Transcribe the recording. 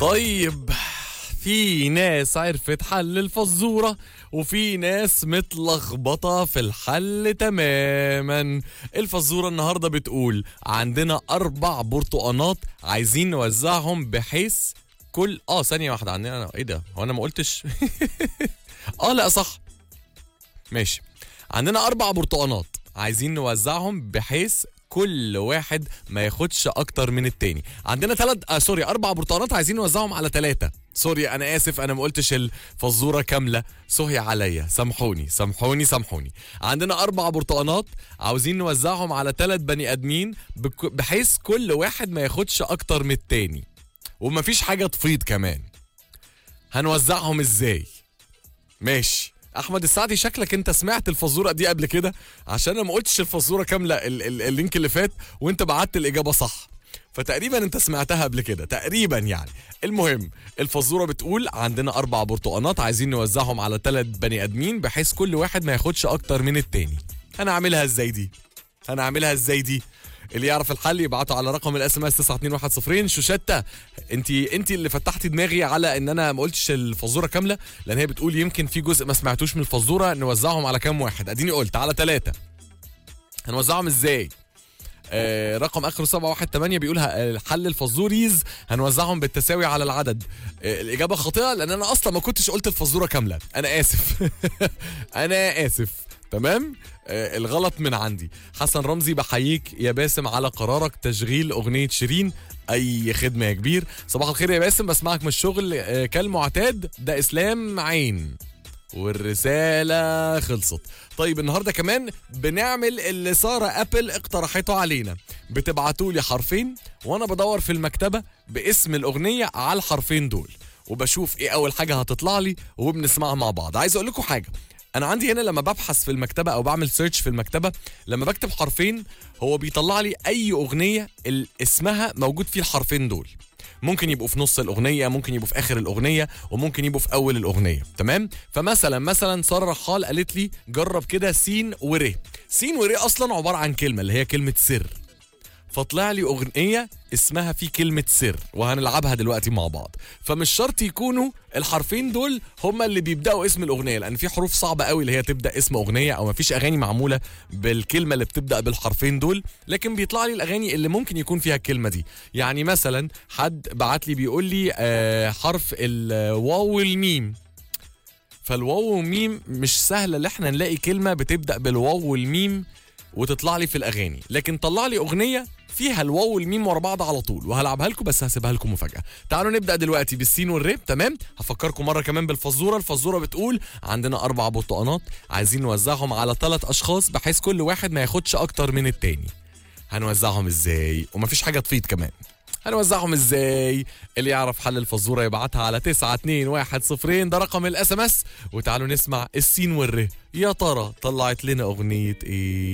طيب في ناس عرفت حل الفزورة وفي ناس متلخبطة في الحل تماما الفزورة النهاردة بتقول عندنا أربع برتقانات عايزين نوزعهم بحيث كل اه ثانية واحدة عندنا ايه ده هو انا ما قلتش اه لا صح ماشي عندنا أربع برتقانات عايزين نوزعهم بحيث كل واحد ما ياخدش اكتر من التاني عندنا ثلاث آه سوري اربع برتقانات عايزين نوزعهم على ثلاثه سوري انا اسف انا ما قلتش الفزوره كامله سهي عليا سامحوني سامحوني سامحوني عندنا اربع برتقانات عاوزين نوزعهم على ثلاث بني ادمين بك- بحيث كل واحد ما ياخدش اكتر من التاني ومفيش حاجه تفيض كمان هنوزعهم ازاي ماشي احمد السعدي شكلك انت سمعت الفزوره دي قبل كده عشان انا ما قلتش الفزوره كامله ال- ال- اللينك اللي فات وانت بعت الاجابه صح فتقريبا انت سمعتها قبل كده تقريبا يعني المهم الفزوره بتقول عندنا اربع برتقانات عايزين نوزعهم على ثلاث بني ادمين بحيث كل واحد ما ياخدش اكتر من التاني هنعملها ازاي دي هنعملها ازاي دي اللي يعرف الحل يبعته على رقم الاس ام اس 92110 شوشتة انت انت اللي فتحتي دماغي على ان انا ما قلتش الفزوره كامله لان هي بتقول يمكن في جزء ما سمعتوش من الفزوره نوزعهم على كام واحد اديني قلت على ثلاثه هنوزعهم ازاي آه رقم اخره 718 بيقول ه- حل الفزوريز هنوزعهم بالتساوي على العدد آه الاجابه خاطئه لان انا اصلا ما كنتش قلت الفزوره كامله انا اسف انا اسف تمام آه الغلط من عندي حسن رمزي بحييك يا باسم على قرارك تشغيل اغنيه شيرين اي خدمه يا كبير صباح الخير يا باسم بسمعك من الشغل آه كالمعتاد ده اسلام عين والرسالة خلصت طيب النهاردة كمان بنعمل اللي سارة أبل اقترحته علينا بتبعتوا لي حرفين وأنا بدور في المكتبة باسم الأغنية على الحرفين دول وبشوف ايه اول حاجه هتطلع لي وبنسمعها مع بعض عايز اقول لكم حاجه انا عندي هنا لما ببحث في المكتبه او بعمل سيرش في المكتبه لما بكتب حرفين هو بيطلع لي اي اغنيه ال- اسمها موجود فيه الحرفين دول ممكن يبقوا في نص الاغنيه ممكن يبقوا في اخر الاغنيه وممكن يبقوا في اول الاغنيه تمام فمثلا مثلا ساره رحال قالت لي جرب كده سين ور سين ور اصلا عباره عن كلمه اللي هي كلمه سر فطلع لي اغنيه اسمها في كلمه سر وهنلعبها دلوقتي مع بعض فمش شرط يكونوا الحرفين دول هما اللي بيبداوا اسم الاغنيه لان في حروف صعبه قوي اللي هي تبدا اسم اغنيه او مفيش اغاني معموله بالكلمه اللي بتبدا بالحرفين دول لكن بيطلع لي الاغاني اللي ممكن يكون فيها الكلمه دي يعني مثلا حد بعت لي بيقول لي آه حرف الواو والميم فالواو والميم مش سهله ان احنا نلاقي كلمه بتبدا بالواو والميم وتطلع لي في الاغاني لكن طلع لي اغنيه فيها الواو والميم ورا بعض على طول وهلعبها لكم بس هسيبها لكم مفاجاه تعالوا نبدا دلوقتي بالسين والريب تمام هفكركم مره كمان بالفزوره الفزوره بتقول عندنا اربع برتقانات عايزين نوزعهم على ثلاث اشخاص بحيث كل واحد ما ياخدش اكتر من التاني هنوزعهم ازاي ومفيش حاجه تفيض كمان هنوزعهم ازاي اللي يعرف حل الفزوره يبعتها على 92110 ده رقم الاس ام اس وتعالوا نسمع السين والر يا ترى طلعت لنا اغنيه ايه